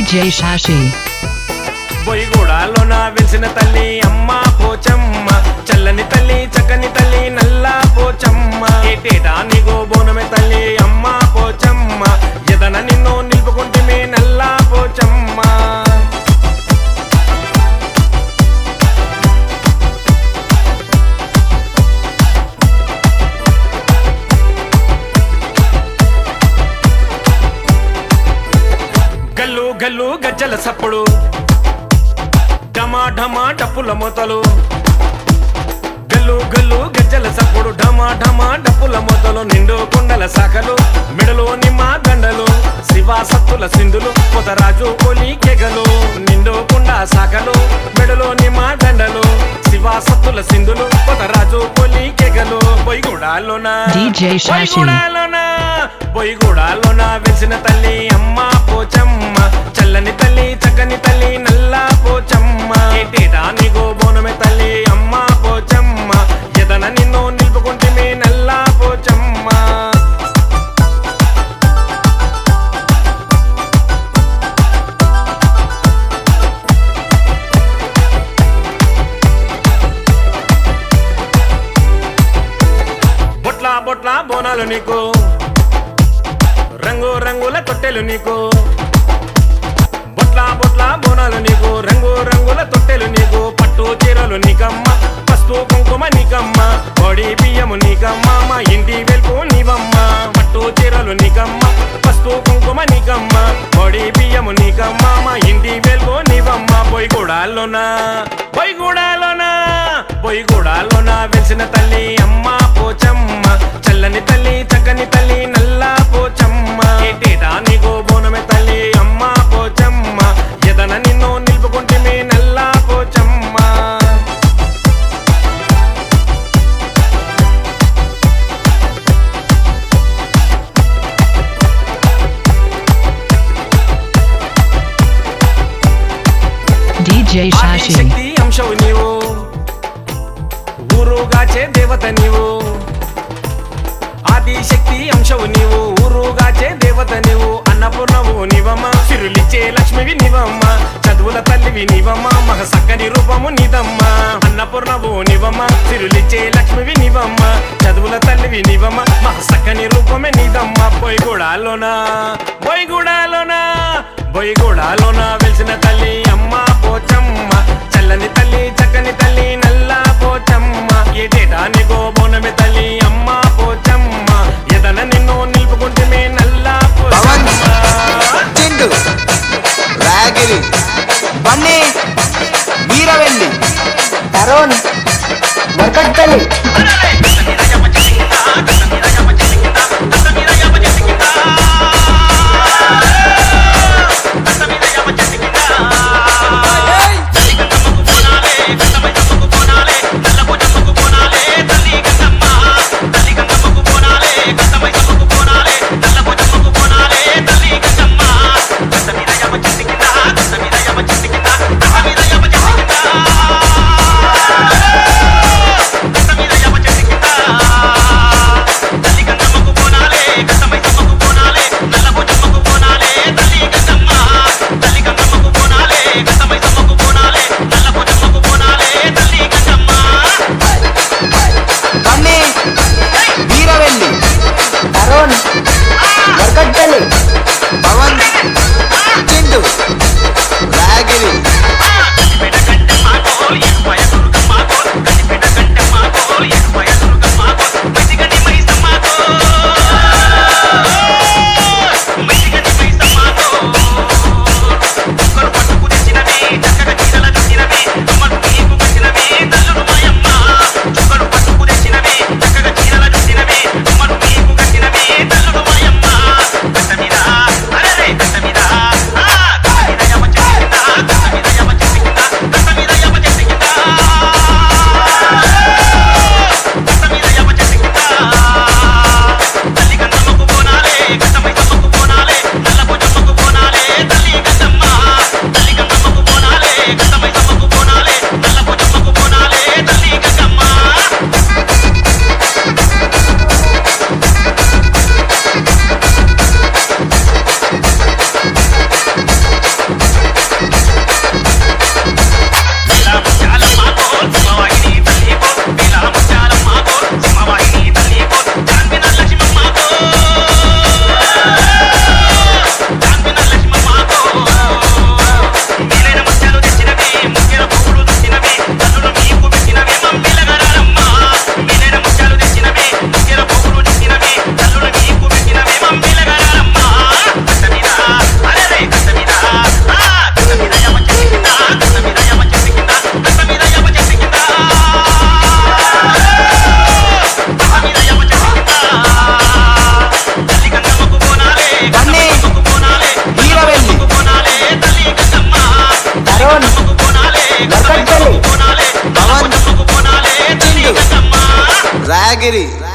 DJ Shashi. బొయ్యగూడాలోన వెలిసిన తల్లి అమ్మ పోచమ్మ చల్లని తల్లి చక్కని తల్లి నల్ల పోచమ్మ ఏటేటా నీగో బోనమే తల్లి అమ్మ పోచమ్మ ఎదన నిన్ను నిలుపుకుంటే నల్ల పోచమ్మ గల్లు గల్లు గజ్జల సప్పుడు ఢమా ఢమా డప్పుల మొతలు గల్లు గల్లు గజ్జల సప్పుడు ఢమా ఢమా డప్పుల మొతలు నిండు కొండల శాఖలు మెడలో నిమ్మ దండలు శివ సత్తుల సింధులు పొతరాజు కొలి కెగలు నిండు కొండ శాఖలు మెడలో నిమ్మ దండలు శివ సత్తుల సింధులు పొతరాజు కొలి కెగలు పొయ్యిగూడాలోన DJ Shashi. పొయ్యిగూడాలోన పొయ్యిగూడాలోన వెలిసిన తల్లి అమ్మ పోచమ్మ చల్లని తల్లి చక్కని తల్లి నల్ల పోచమ్మ ఏటేటా నీకు బోనమే తల్లి అమ్మ పోచమ్మ ఎదన నిన్ను నిలుపుకుంటే నల్ల పోచమ్మ బొట్ల బొట్ల బోనాలు నీకు రంగు రంగుల తొట్టెలు నీకు బొట్ల బొట్ల బోనాలు నీకు రంగు రంగుల తొట్టెలు నీకు పట్టు చీరలు నీకమ్మ పసుపు కుంకుమ నీకమ్మ పొడి బియ్యము నీకమ్మ మా ఇంటి వెలుపు నీవమ్మ పట్టు చీరలు నీకమ్మ పసుపు కుంకుమ నీకమ్మ పొడి బియ్యము నీకమ్మ మా ఇంటి వెలుపు నీవమ్మ పొయ్యిగూడాలోనా పొయ్యిగూడాలోనా పొయ్యిగూడాలోనా వెలిసిన తల్లి అమ్మ పోచమ్మ చల్లని తల్లి చక్కని తల్లి నల్ల పోచమ్మ ఏటేటా నీకు బోనమే తల్లి అమ్మ పోచమ్మ ఎదన నిన్ను నిలుపుకుంటే నల్ల పోచమ్మ DJ Shashi. ఆదిశక్తి అంశవు నీవు ఊరుగాచే దేవత నీవు ఆదిశక్తి అంశవు నీవు ఊరుగాచే దేవత నీవు అన్నపూర్ణవు నీవమ్మ సిరులిచ్చే లక్ష్మివి నీవమ్మ చదువుల తల్లివి నీవమ్మ మగ సక్కని రూపము నీదమ్మ అన్నపూర్ణవు నీవమ్మ సిరులిచ్చే లక్ష్మివి నీవమ్మ చదువుల తల్లివి నీవమ్మ మగ సక్కని రూపమే నీదమ్మ పొయ్యిగూడాలోనా పొయ్యిగూడాలోనా బొయ్యిగూడాలోన వెలిసిన తల్లి అమ్మ పోచమ్మ చల్లని తల్లి చక్కని తల్లి నల్ల పోచమ్మ ఏటేటా నీకో బోనమే తల్లి అమ్మ పోచమ్మ ఎదన నిన్ను నిలుపుకుంటే నల్ల పవన్ పోచమ్మ చిండు రాగిరి బన్నీ వీరవెల్లి తరుణ్ వరకట్పల్లి Thank you. వర్కట్పల్లి పవన్ చిండు రాగిరి